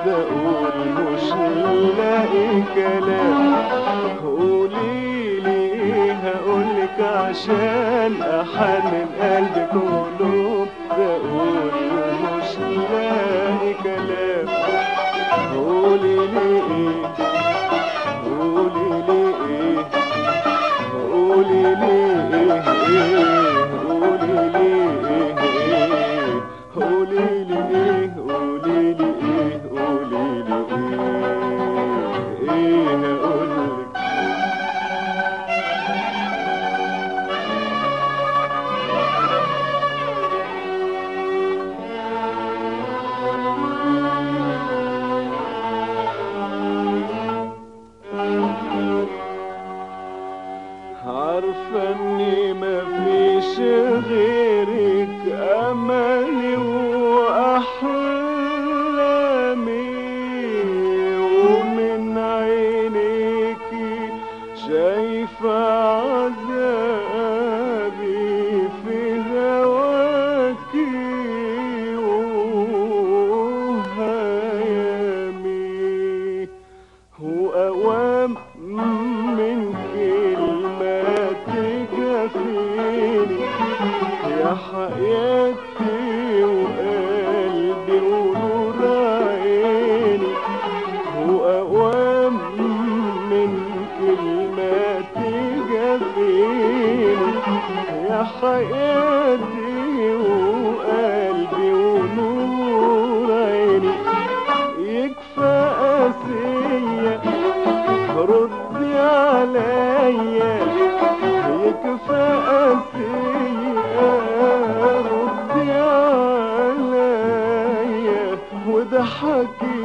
اقول مش لاقي كلام قوليلي ايه هقولك عشان احنن قلبك قلوب اقول مش لاقي كلام قوليلي ايه قوليلي ايه قوليلي ايه ايه قوليلي ايه ايه قوليلي ايه قوليلي ايه قوليلي ايه ايه هقولك عارفة اني مفيش غيرك املي واحلامي ومن عينيكي شايفة عذابي في هواكي وهيامي وأوام من كلمة تجافيني يا حياتي وقلبي ونور عيني وأوام من كلمة تجافيني يا حياتي وقلبي ونور عيني يكفى قاسية ردي عليا يكفى قاسية ردي عليا وضحكي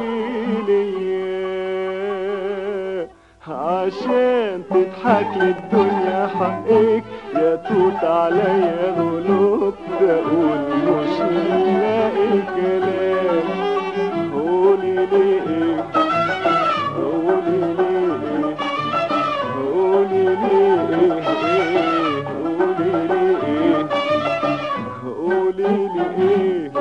ليا عشان تضحك للدنيا حقك يا توت عليا غلوب تقول مش لاقي كلام قولي لي ايه قولي لي ايه قولي لي ايه ايه قولي لي ايه قولي لي ايه